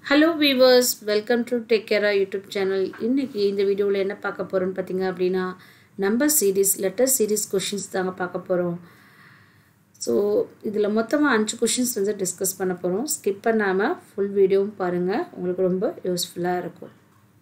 hello viewers welcome to tech கேரா YouTube channel இன்றைக்கி இந்த வீடியோவில் என்ன பார்க்க போகிறோன்னு பார்த்தீங்க அப்படின்னா number series letter series questions தாங்க பார்க்க போகிறோம் ஸோ இதில் மொத்தமாக அஞ்சு கொஷின்ஸ் வந்து டிஸ்கஸ் பண்ண போகிறோம் ஸ்கிப் பண்ணாமல் ஃபுல் வீடியோவும் பாருங்கள் உங்களுக்கு ரொம்ப யூஸ்ஃபுல்லாக இருக்கும்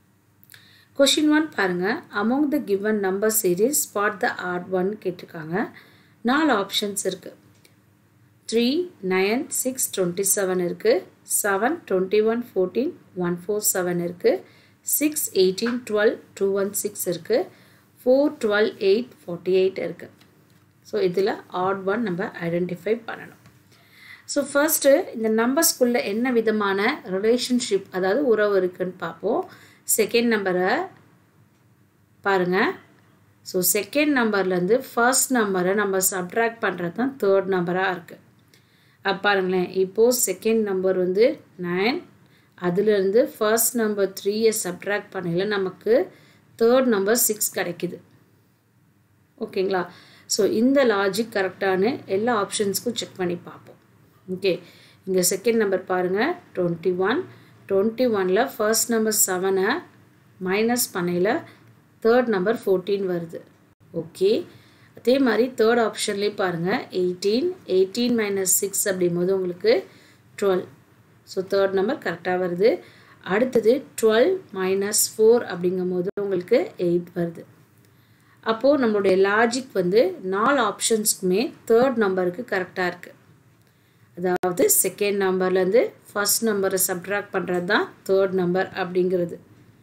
கொஷின் ஒன் பாருங்கள் among the given number series spot the odd one கேட்டிருக்காங்க நாலு ஆப்ஷன்ஸ் இருக்குது three nine six twenty seven இருக்குது seven twenty one fourteen one four seven இருக்குது six eighteen twelve two one six இருக்குது four twelve eight forty eight இருக்குது so இதில் odd one நம்ம identify பண்ணணும் ஸோ ஃபர்ஸ்ட்டு இந்த நம்பர்ஸ்குள்ளே என்ன விதமான ரிலேஷன்ஷிப் அதாவது உறவு இருக்குன்னு பார்ப்போம் செகண்ட் நம்பரை பாருங்கள் ஸோ செகண்ட் நம்பர்லேருந்து ஃபர்ஸ்ட் நம்பரை நம்ம சப்ட்ராக்ட் பண்ணுறது தான் தேர்ட் நம்பராக இருக்குது அப்போ பாருங்களேன் இப்போது செகண்ட் நம்பர் வந்து நைன் அதுலேருந்து ஃபர்ஸ்ட் நம்பர் த்ரீயை சப்ட்ராக்ட் பண்ணல நமக்கு தேர்ட் நம்பர் சிக்ஸ் கிடைக்குது ஓகேங்களா ஸோ இந்த லாஜிக் கரெக்டான எல்லா ஆப்ஷன்ஸ்க்கும் செக் பண்ணி பார்ப்போம் ஓகே இங்கே செகண்ட் நம்பர் பாருங்கள் டுவெண்ட்டி ஒன் டுவெண்ட்டி ஒனில் ஃபர்ஸ்ட் நம்பர் செவனை மைனஸ் பண்ணையில் தேர்ட் நம்பர் ஃபோர்டீன் வருது ஓகே அதே மாதிரி தேர்ட் ஆப்ஷன்லேயே பாருங்கள் எயிட்டீன் எயிட்டீன் மைனஸ் சிக்ஸ் அப்படிங்கும்போது உங்களுக்கு டுவெல் ஸோ தேர்ட் நம்பர் கரெக்டாக வருது அடுத்தது டுவெல் மைனஸ் ஃபோர் அப்படிங்கும்போது உங்களுக்கு எயிட் வருது அப்போது நம்மளுடைய லாஜிக் வந்து நாலு ஆப்ஷன்ஸ்க்குமே தேர்ட் நம்பருக்கு கரெக்டாக இருக்குது அதாவது செகண்ட் நம்பர்லேருந்து ஃபஸ்ட் நம்பரை சப்ட்ராக்ட் பண்ணுறது தான் தேர்ட் நம்பர் அப்படிங்கிறது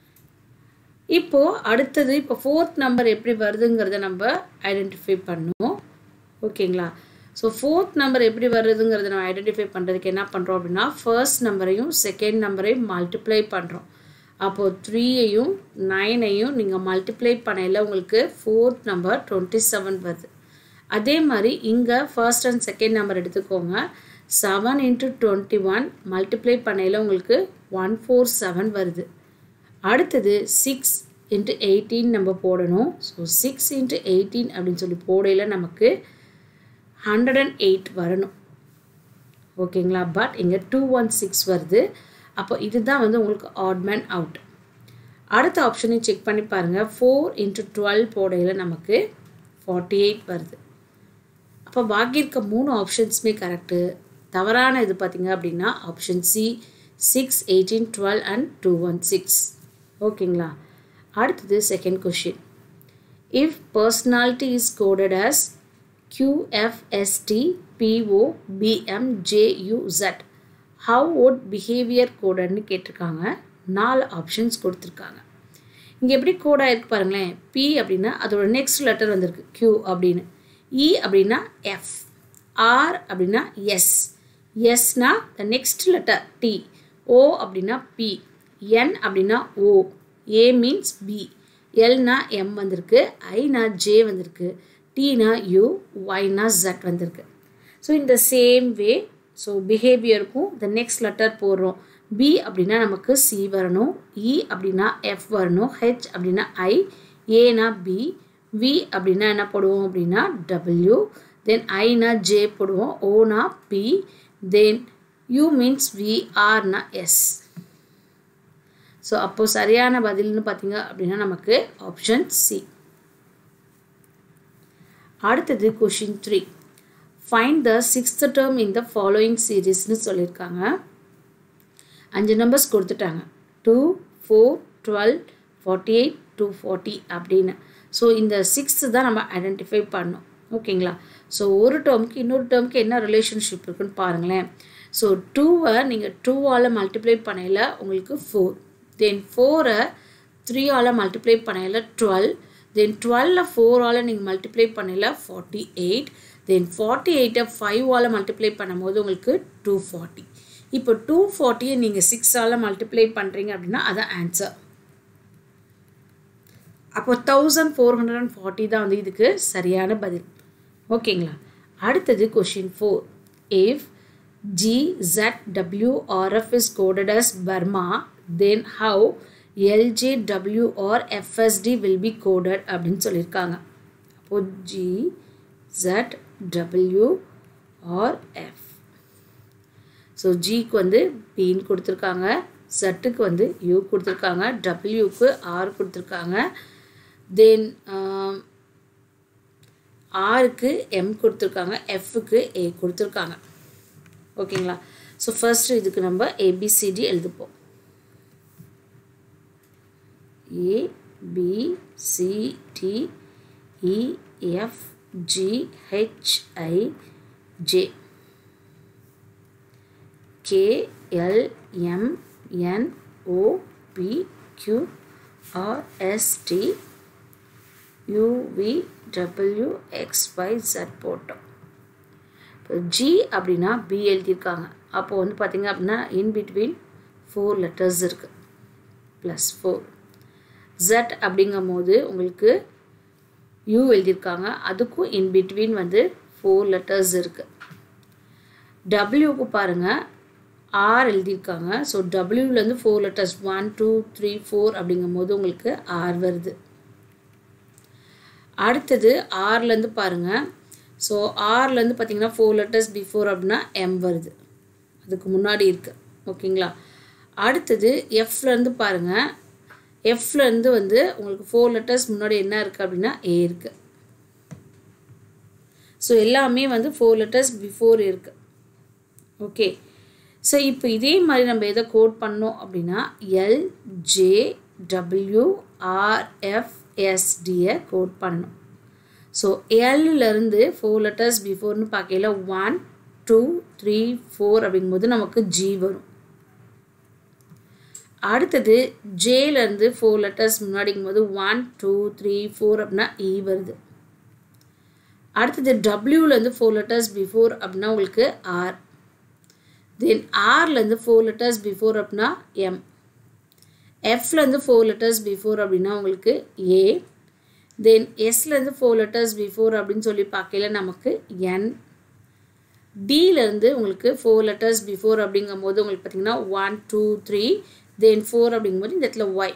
இப்போது அடுத்தது இப்போ ஃபோர்த் நம்பர் எப்படி வருதுங்கிறத நம்ம ஐடென்டிஃபை பண்ணுவோம் ஓகேங்களா ஸோ ஃபோர்த் நம்பர் எப்படி வருதுங்கிறத நம்ம ஐடென்டிஃபை பண்ணுறதுக்கு என்ன பண்ணுறோம் அப்படின்னா ஃபர்ஸ்ட் நம்பரையும் செகண்ட் நம்பரையும் மல்டிப்ளை பண்ணுறோம் அப்போது த்ரீயையும் நைனையும் நீங்கள் மல்டிப்ளை பண்ணையில் உங்களுக்கு ஃபோர்த் நம்பர் டுவெண்ட்டி செவன் வருது அதே மாதிரி இங்கே ஃபர்ஸ்ட் அண்ட் செகண்ட் நம்பர் எடுத்துக்கோங்க seven into twenty one multiply பண்ணையில் உங்களுக்கு ஒன் ஃபோர் செவன் வருது அடுத்தது சிக்ஸ் இன்ட்டு எயிட்டீன் நம்ம போடணும் ஸோ சிக்ஸ் இன்ட்டு எயிட்டீன் அப்படின்னு சொல்லி போடையில் நமக்கு ஹண்ட்ரட் அண்ட் எயிட் வரணும் ஓகேங்களா பட் இங்கே டூ ஒன் சிக்ஸ் வருது அப்போ இதுதான் வந்து உங்களுக்கு ஆட்மேன் அவுட் அடுத்த ஆப்ஷனையும் செக் பண்ணி பாருங்கள் ஃபோர் இன்ட்டு டுவெல் போடையில் நமக்கு ஃபார்ட்டி எயிட் வருது அப்போ பாக்கி இருக்க மூணு ஆப்ஷன்ஸுமே கரெக்டு தவறான இது பார்த்திங்க அப்படின்னா option C six eighteen twelve and two one six ஓகேங்களா அடுத்தது second question if personality is coded as QFST PO PMJUZ how would behaviour கோடன்னு கேட்டிருக்காங்க நாலு ஆப்ஷன்ஸ் கொடுத்துருக்காங்க இங்கே எப்படி கோடாக இருக்கு பாருங்களேன் பி அப்படின்னா அதோட நெக்ஸ்ட் லெட்டர் வந்திருக்கு கியூ அப்படின்னு இ அப்படின்னா எஃப் ஆர் அப்படின்னா எஸ் எஸ்னா the next letter T O அப்படின்னா பி என் அப்படின்னா ஓ ஏ மீன்ஸ் பி எல்னா எம் வந்திருக்கு ஐனா ஜே வந்திருக்கு டீனா யூ ஒய்னா ஜட் வந்திருக்கு ஸோ இந்த சேம் வே ஸோ பிஹேவியருக்கும் த நெக்ஸ்ட் லெட்டர் போடுறோம் பி அப்படின்னா நமக்கு சி வரணும் இ அப்படின்னா எஃப் வரணும் ஹெச் அப்படின்னா ஐ ஏனா பி வி அப்படின்னா என்ன போடுவோம் அப்படின்னா டபிள்யூ தென் ஐனா ஜே போடுவோம் ஓனா P then U means V ஆர்னா எஸ் ஸோ அப்போது சரியான பதில்னு பார்த்தீங்க அப்படின்னா நமக்கு ஆப்ஷன் சி அடுத்தது question three find the sixth term in the following சீரீஸ்னு சொல்லியிருக்காங்க அஞ்சு நம்பர்ஸ் கொடுத்துட்டாங்க two four twelve forty eight two forty அப்படின்னு ஸோ இந்த சிக்ஸ்த்து தான் நம்ம ஐடென்டிஃபை பண்ணோம் ஓகேங்களா ஸோ ஒரு டேர்முக்கு இன்னொரு டேர்முக்கு என்ன ரிலேஷன்ஷிப் இருக்குன்னு பாருங்களேன் ஸோ டூவை நீங்கள் டூவால் மல்டிப்ளை பண்ணையில் உங்களுக்கு ஃபோர் தென் ஃபோரை த்ரீயால் மல்டிப்ளை பண்ணையில் டுவெல் தென் டுவெல்ல ஃபோரால் நீங்கள் மல்டிப்ளை பண்ணையில் ஃபார்ட்டி எயிட் தென் ஃபார்ட்டி எயிட்டை ஃபைவால் மல்டிப்ளை பண்ணும்போது உங்களுக்கு டூ ஃபார்ட்டி இப்போ டூ ஃபார்ட்டியை நீங்கள் சிக்ஸால் மல்டிப்ளை பண்ணுறீங்க அப்படின்னா அதான் ஆன்சர் அப்போ thousand four hundred and forty தான் வந்து இதுக்கு சரியான பதில் ஓகேங்களா அடுத்தது question four if G Z W RF is coded as Burma then how LJ W R FST will be coded அப்படின்னு சொல்லியிருக்காங்க அப்போ G Z W R F so ஜிக்கு வந்து பின்னு கொடுத்துருக்காங்க ஜட்டுக்கு வந்து யூ கொடுத்துருக்காங்க டபிள்யூக்கு ஆர் கொடுத்துருக்காங்க தென் ஆருக்கு எம் கொடுத்துருக்காங்க எஃப்க்கு ஏ கொடுத்துருக்காங்க ஓகேங்களா ஸோ ஃபர்ஸ்ட் இதுக்கு நம்ம ஏபிசிடி எழுதுப்போம் A B C D E F G H I J K L M N O P Q R S T UV W X Y Z போட்டோம் இப்போ ஜி அப்படின்னா பி எழுதியிருக்காங்க அப்போது வந்து பார்த்திங்க அப்படின்னா இன் பிட்வீன் ஃபோர் லெட்டர்ஸ் இருக்குது plus four Z அப்படிங்கும் போது உங்களுக்கு யூ எழுதியிருக்காங்க அதுக்கும் இன் பிட்வீன் வந்து ஃபோர் லெட்டர்ஸ் இருக்குது டபிள்யூக்கு பாருங்கள் ஆர் எழுதியிருக்காங்க ஸோ டபிள்யூலேருந்து four letters one two three four அப்படிங்கும் போது உங்களுக்கு ஆர் வருது அடுத்தது ஆர்லேருந்து பாருங்கள் ஸோ ஆர்லேருந்து பார்த்தீங்கன்னா ஃபோர் லெட்டர்ஸ் பிஃபோர் அப்படின்னா எம் வருது அதுக்கு முன்னாடி இருக்குது ஓகேங்களா அடுத்தது எஃப்லேருந்து பாருங்கள் எஃப்லேருந்து வந்து உங்களுக்கு ஃபோர் லெட்டர்ஸ் முன்னாடி என்ன இருக்குது அப்படின்னா ஏ இருக்குது ஸோ எல்லாமே வந்து ஃபோர் லெட்டர்ஸ் பிஃபோர் இருக்குது ஓகே ஸோ இப்போ இதே மாதிரி நம்ம எதை கோட் பண்ணோம் அப்படின்னா எல் ஜே டபிள்யூ ஆர்எஃப்எஸ்டியை கோட் பண்ணணும் ஸோ எல்லேருந்து ஃபோர் லெட்டர்ஸ் பிஃபோர்னு பார்க்கையில் ஒன் டூ த்ரீ ஃபோர் அப்படிங்கும்போது நமக்கு ஜி வரும் அடுத்தது ஜேலேருந்து ஃபோர் லெட்டர்ஸ் முன்னாடிங்கும் போது ஒன் டூ த்ரீ ஃபோர் அப்படின்னா இ வருது அடுத்தது டபிள்யூலேருந்து ஃபோர் லெட்டர்ஸ் பிஃபோர் அப்படின்னா உங்களுக்கு ஆர் தென் ஆர்லேருந்து ஃபோர் லெட்டர்ஸ் பிஃபோர் அப்படின்னா எம் எஃப்லேருந்து ஃபோர் லெட்டர்ஸ் பிஃபோர் அப்படின்னா உங்களுக்கு ஏ தென் எஸ்லேருந்து ஃபோர் லெட்டர்ஸ் பிஃபோர் அப்படின்னு சொல்லி பார்க்கல நமக்கு என் டிலேருந்து உங்களுக்கு ஃபோர் லெட்டர்ஸ் பிஃபோர் அப்படிங்கும் போது உங்களுக்கு பார்த்தீங்கன்னா one two three then four அப்படிங்கும்போது இந்த இடத்துல ஒய்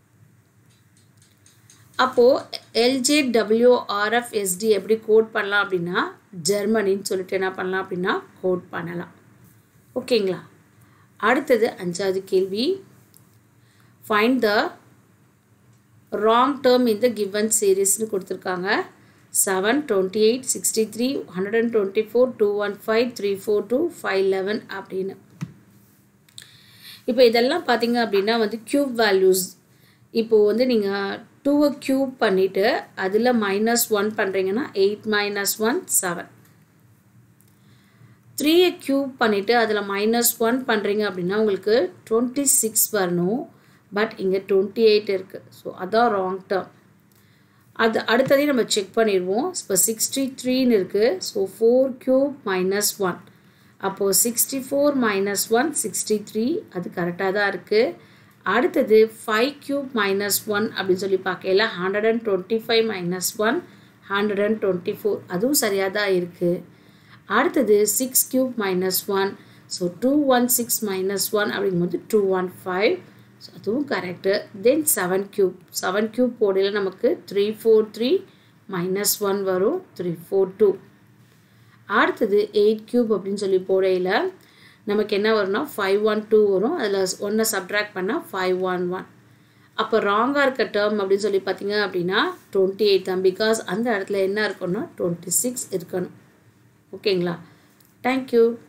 அப்போது எல்ஜே டபிள்யூ ஆர்எஃப் எஸ்டி எப்படி கோட் பண்ணலாம் அப்படின்னா ஜெர்மனின்னு சொல்லிட்டு என்ன பண்ணலாம் அப்படின்னா கோட் பண்ணலாம் ஓகேங்களா அடுத்தது அஞ்சாவது கேள்வி ஃபைண்ட் த ராங் டேர்ம் இந்த கிவன் சீரீஸ்னு கொடுத்துருக்காங்க seven twenty eight sixty three hundred and twenty four two one five three four two five eleven அப்படின்னு இப்போ இதெல்லாம் பார்த்தீங்க அப்படின்னா வந்து க்யூப் வேல்யூஸ் இப்போது வந்து நீங்கள் டூவை க்யூப் பண்ணிவிட்டு அதில் மைனஸ் ஒன் பண்ணுறீங்கன்னா எயிட் மைனஸ் ஒன் செவன் த்ரீயை க்யூப் பண்ணிவிட்டு அதில் மைனஸ் ஒன் பண்ணுறீங்க அப்படின்னா உங்களுக்கு டுவெண்ட்டி சிக்ஸ் வரணும் பட் இங்கே டுவெண்ட்டி எயிட் இருக்குது ஸோ அதான் ராங் டேர்ம் அது அடுத்ததையும் நம்ம செக் பண்ணிடுவோம் இப்போ சிக்ஸ்டி த்ரீன்னு இருக்குது so four cube minus one அப்போது sixty four minus one sixty three அது கரெக்டாக தான் இருக்குது அடுத்தது ஃபைவ் க்யூப் மைனஸ் ஒன் அப்படின்னு சொல்லி பார்க்கல hundred and twenty five minus one hundred and twenty four அதுவும் சரியாக தான் இருக்குது அடுத்தது six cube minus one so two one six minus one அப்படிங்கும்போது டூ ஒன் ஃபைவ் ஸோ அதுவும் correct then seven cube seven cube போடையில் நமக்கு three four three minus one வரும் த்ரீ ஃபோர் டூ அடுத்தது எயிட் க்யூப் அப்படின்னு சொல்லி போடையில் நமக்கு என்ன வரும்னா ஃபைவ் ஒன் டூ வரும் அதில் ஒன்றை சப்ட்ராக்ட் பண்ணால் ஃபைவ் ஒன் ஒன் அப்போ ராங்காக இருக்க டேர்ம் அப்படின்னு சொல்லி பார்த்தீங்க அப்படின்னா டுவெண்ட்டி எயிட் தான் பிகாஸ் அந்த இடத்துல என்ன இருக்கணும்னா டுவெண்ட்டி சிக்ஸ் இருக்கணும் ஓகேங்களா தேங்க்யூ